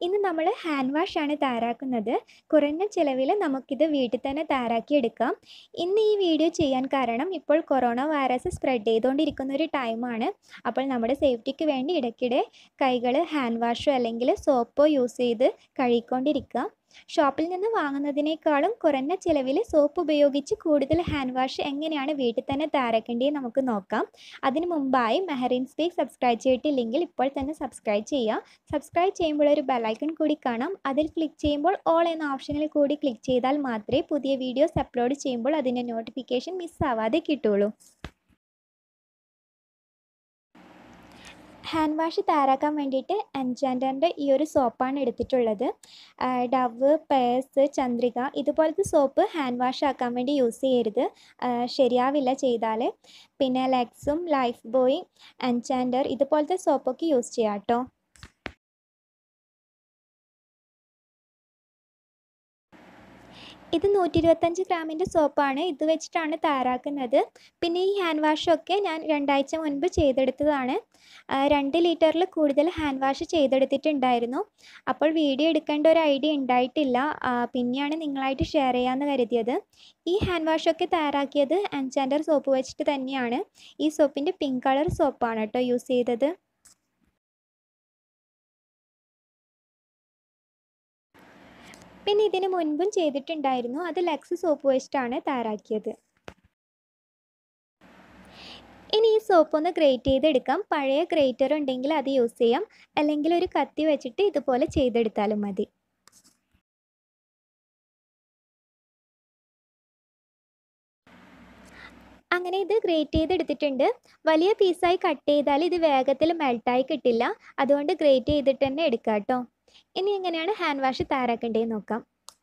ഇന്ന് നമ്മൾ hand wash ആണ് തയ്യാറാക്കുന്നത് കുറഞ്ഞ ചിലവിൽ നമുക്കിത് വീട്ടിൽ തന്നെ തയ്യാറാക്കിയെടുക്കാം ഇന്ന് ഈ വീഡിയോ ചെയ്യാൻ കാരണം ഇപ്പോൾ കൊറോണ വൈറസ് സ്പ്രെഡ് ചെയ്തുകൊണ്ടിരിക്കുന്ന ഒരു ടൈമാണ് അപ്പോൾ നമ്മുടെ സേഫ്റ്റിക്ക് വേണ്ടി ഇടയ്ക്കിടെ കൈകൾ ഹാൻഡ് വാഷോ അല്ലെങ്കിൽ സോപ്പോ യൂസ് ചെയ്ത് കഴുകിക്കൊണ്ടിരിക്കുക ഷോപ്പിൽ നിന്ന് വാങ്ങുന്നതിനേക്കാളും കുറഞ്ഞ ചിലവിൽ സോപ്പ് ഉപയോഗിച്ച് കൂടുതൽ ഹാൻഡ് വാഷ് എങ്ങനെയാണ് വീട്ടിൽ തന്നെ തയ്യാറാക്കേണ്ടത് നമുക്ക് നോക്കാം അതിന് മുമ്പായി മെഹറിൻ സ്പീക്ക് സബ്സ്ക്രൈബ് ചെയ്തിട്ടില്ലെങ്കിൽ ഇപ്പോൾ തന്നെ സബ്സ്ക്രൈബ് ചെയ്യുക സബ്സ്ക്രൈബ് ചെയ്യുമ്പോൾ ഒരു ബെലൈക്കൺ കൂടി കാണാം അതിൽ ക്ലിക്ക് ചെയ്യുമ്പോൾ ഓൾ എന്ന ഓപ്ഷനിൽ കൂടി ക്ലിക്ക് ചെയ്താൽ മാത്രമേ പുതിയ വീഡിയോസ് അപ്ലോഡ് ചെയ്യുമ്പോൾ അതിൻ്റെ നോട്ടിഫിക്കേഷൻ മിസ്സാവാതെ കിട്ടുള്ളൂ ഹാൻഡ് വാഷ് തയ്യാറാക്കാൻ വേണ്ടിയിട്ട് എൻചാൻഡറിൻ്റെ ഈ ഒരു സോപ്പാണ് എടുത്തിട്ടുള്ളത് ഡവ് പേഴ്സ് ചന്ദ്രിക ഇതുപോലത്തെ സോപ്പ് ഹാൻഡ് വാഷ് ആക്കാൻ വേണ്ടി യൂസ് ചെയ്യരുത് ശരിയാവില്ല ചെയ്താൽ പിന്നെ ലെക്സും ലൈഫ് ബോയ് എൻചാൻഡർ ഇതുപോലത്തെ സോപ്പൊക്കെ യൂസ് ചെയ്യാം കേട്ടോ ഇത് നൂറ്റി ഇരുപത്തഞ്ച് ഗ്രാമിൻ്റെ സോപ്പാണ് ഇത് വെച്ചിട്ടാണ് തയ്യാറാക്കുന്നത് പിന്നെ ഈ ഹാൻഡ് വാഷൊക്കെ ഞാൻ രണ്ടാഴ്ച മുൻപ് ചെയ്തെടുത്തതാണ് രണ്ട് ലിറ്ററിൽ കൂടുതൽ ഹാൻഡ് വാഷ് ചെയ്തെടുത്തിട്ടുണ്ടായിരുന്നു അപ്പോൾ വീഡിയോ എടുക്കേണ്ട ഒരു ഐഡിയ ഉണ്ടായിട്ടില്ല പിന്നെയാണ് നിങ്ങളായിട്ട് ഷെയർ ചെയ്യാമെന്ന് കരുതിയത് ഈ ഹാൻഡ് വാഷൊക്കെ തയ്യാറാക്കിയത് അൻചാൻഡർ സോപ്പ് വെച്ചിട്ട് തന്നെയാണ് ഈ സോപ്പിൻ്റെ പിങ്ക് കളർ സോപ്പാണ് കേട്ടോ യൂസ് ചെയ്തത് പിന്നെ ഇതിന് മുൻപും ചെയ്തിട്ടുണ്ടായിരുന്നു അത് ലക്സ് സോപ്പ് വെച്ചിട്ടാണ് തയ്യാറാക്കിയത് ഇനി ഈ സോപ്പ് ഒന്ന് ഗ്രേറ്റ് ചെയ്തെടുക്കാം പഴയ ഗ്രേറ്റർ ഉണ്ടെങ്കിൽ അത് യൂസ് ചെയ്യാം അല്ലെങ്കിൽ ഒരു കത്തി വെച്ചിട്ട് ഇതുപോലെ ചെയ്തെടുത്താലും മതി അങ്ങനെ ഇത് ഗ്രേറ്റ് ചെയ്തെടുത്തിട്ടുണ്ട് വലിയ പീസായി കട്ട് ചെയ്താൽ ഇത് വേഗത്തിൽ മെൽട്ടായി കിട്ടില്ല അതുകൊണ്ട് ഗ്രേറ്റ് ചെയ്തിട്ട് തന്നെ എടുക്കാം കേട്ടോ ഇനി എങ്ങനെയാണ് ഹാൻഡ് വാഷ് തയ്യാറാക്കേണ്ടതെന്ന് നോക്കാം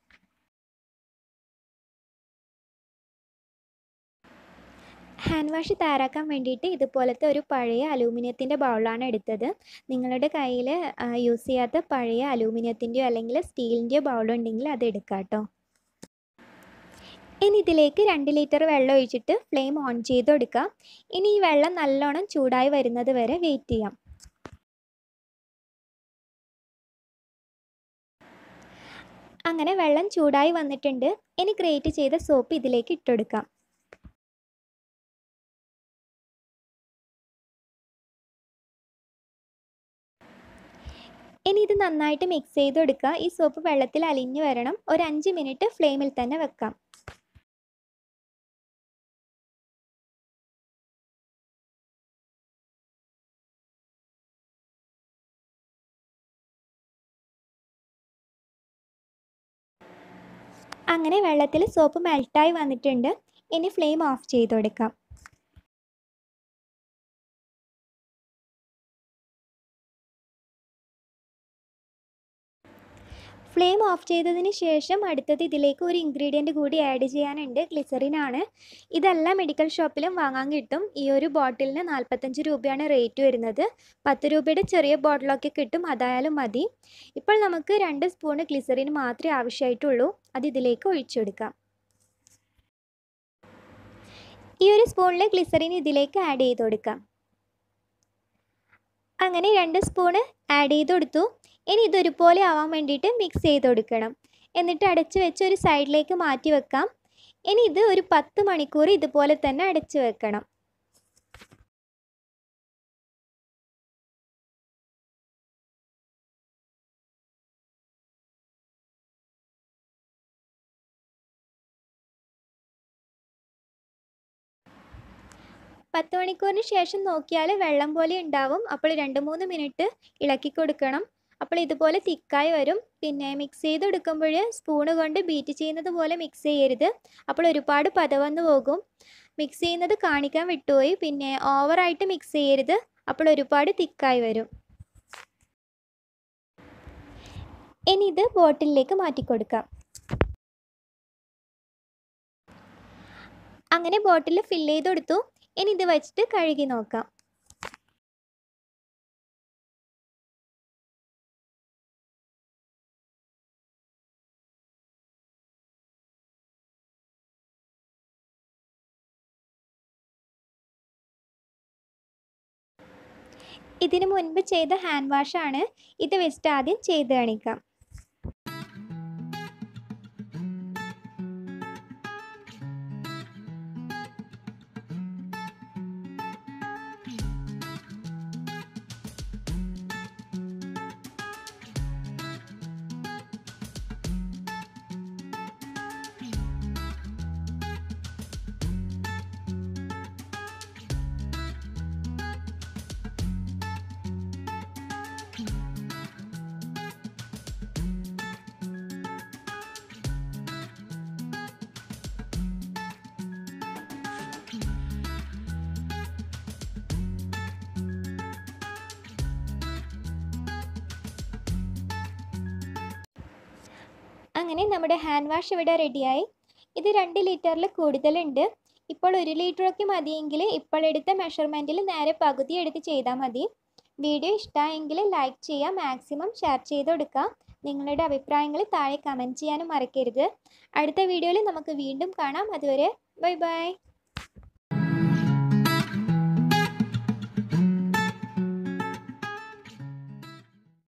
ഹാൻഡ് വാഷ് തയ്യാറാക്കാൻ വേണ്ടിയിട്ട് ഇതുപോലത്തെ ഒരു പഴയ അലൂമിനിയത്തിൻ്റെ ബൗളാണ് എടുത്തത് നിങ്ങളുടെ കയ്യിൽ യൂസ് ചെയ്യാത്ത പഴയ അലൂമിനിയത്തിൻ്റെയോ അല്ലെങ്കിൽ സ്റ്റീലിൻ്റെയോ ബൗളുണ്ടെങ്കിൽ അത് എടുക്കാം കേട്ടോ ഇനി ഇതിലേക്ക് രണ്ട് ലിറ്റർ വെള്ളം ഒഴിച്ചിട്ട് ഫ്ലെയിം ഓൺ ചെയ്ത് കൊടുക്കുക ഇനി ഈ വെള്ളം നല്ലോണം ചൂടായി വരുന്നത് വരെ വെയിറ്റ് ചെയ്യാം അങ്ങനെ വെള്ളം ചൂടായി വന്നിട്ടുണ്ട് ഇനി ഗ്രേറ്റ് ചെയ്ത സോപ്പ് ഇതിലേക്ക് ഇട്ടുകൊടുക്കാം ഇനി ഇത് നന്നായിട്ട് മിക്സ് ചെയ്ത് കൊടുക്കുക ഈ സോപ്പ് വെള്ളത്തിൽ അലിഞ്ഞു വരണം ഒരു അഞ്ച് മിനിറ്റ് ഫ്ലെയിമിൽ തന്നെ വെക്കാം അങ്ങനെ വെള്ളത്തിൽ സോപ്പ് മെൽട്ടായി വന്നിട്ടുണ്ട് ഇനി ഫ്ലെയിം ഓഫ് ചെയ്ത് കൊടുക്കാം ഫ്ലെയിം ഓഫ് ചെയ്തതിന് ശേഷം അടുത്തത് ഇതിലേക്ക് ഒരു ഇൻഗ്രീഡിയൻറ്റ് കൂടി ആഡ് ചെയ്യാനുണ്ട് ഗ്ലിസറിനാണ് ഇതെല്ലാം മെഡിക്കൽ ഷോപ്പിലും വാങ്ങാൻ കിട്ടും ഈ ഒരു ബോട്ടിലിന് നാൽപ്പത്തഞ്ച് രൂപയാണ് റേറ്റ് വരുന്നത് പത്ത് രൂപയുടെ ചെറിയ ബോട്ടിലൊക്കെ കിട്ടും അതായാലും മതി ഇപ്പോൾ നമുക്ക് രണ്ട് സ്പൂണ് ഗ്ലിസറിൻ മാത്രമേ ആവശ്യമായിട്ടുള്ളൂ അത് ഇതിലേക്ക് ഒഴിച്ചെടുക്കാം ഈ ഒരു സ്പൂണിൽ ഗ്ലിസറിൻ ഇതിലേക്ക് ആഡ് ചെയ്ത് കൊടുക്കാം അങ്ങനെ രണ്ട് സ്പൂണ് ആഡ് ചെയ്ത് കൊടുത്തു ഇനി ഇതൊരുപോലെ ആവാൻ വേണ്ടിയിട്ട് മിക്സ് ചെയ്ത് കൊടുക്കണം എന്നിട്ട് അടച്ച് വെച്ച് ഒരു സൈഡിലേക്ക് മാറ്റി വെക്കാം ഇനി ഇത് ഒരു പത്ത് മണിക്കൂർ ഇതുപോലെ തന്നെ അടച്ച് വെക്കണം പത്ത് മണിക്കൂറിന് ശേഷം നോക്കിയാൽ വെള്ളം പോലെ ഉണ്ടാവും അപ്പോൾ രണ്ട് മൂന്ന് മിനിറ്റ് ഇളക്കി കൊടുക്കണം അപ്പോൾ ഇതുപോലെ തിക്കായി വരും പിന്നെ മിക്സ് ചെയ്ത് എടുക്കുമ്പോൾ സ്പൂണ് കൊണ്ട് ബീറ്റ് ചെയ്യുന്നത് പോലെ മിക്സ് ചെയ്യരുത് അപ്പോൾ ഒരുപാട് പതവന്ന് പോകും മിക്സ് ചെയ്യുന്നത് കാണിക്കാൻ വിട്ടുപോയി പിന്നെ ഓവറായിട്ട് മിക്സ് ചെയ്യരുത് അപ്പോൾ ഒരുപാട് തിക്കായി വരും ഇനി ഇത് ബോട്ടിലിലേക്ക് മാറ്റി കൊടുക്കാം അങ്ങനെ ബോട്ടിൽ ഫില്ല് ചെയ്ത് കൊടുത്തു ഇനി ഇത് വെച്ചിട്ട് കഴുകി നോക്കാം ഇതിനു മുൻപ് ചെയ്ത ഹാൻഡ് വാഷാണ് ഇത് വെച്ചിട്ട് ആദ്യം ചെയ്ത് കാണിക്കാം അങ്ങനെ നമ്മുടെ ഹാൻഡ് വാഷ് ഇവിടെ റെഡിയായി ഇത് രണ്ട് ലിറ്ററിൽ കൂടുതലുണ്ട് ഇപ്പോൾ ഒരു ലിറ്ററൊക്കെ മതിയെങ്കിൽ ഇപ്പോൾ എടുത്ത മെഷർമെൻറ്റിൽ നേരെ പകുതി എടുത്ത് ചെയ്താൽ മതി വീഡിയോ ഇഷ്ടമായെങ്കിൽ ലൈക്ക് ചെയ്യുക മാക്സിമം ഷെയർ ചെയ്ത് കൊടുക്കുക നിങ്ങളുടെ അഭിപ്രായങ്ങൾ താഴെ കമൻറ്റ് ചെയ്യാനും മറക്കരുത് അടുത്ത വീഡിയോയിൽ നമുക്ക് വീണ്ടും കാണാം അതുവരെ ബൈ ബൈ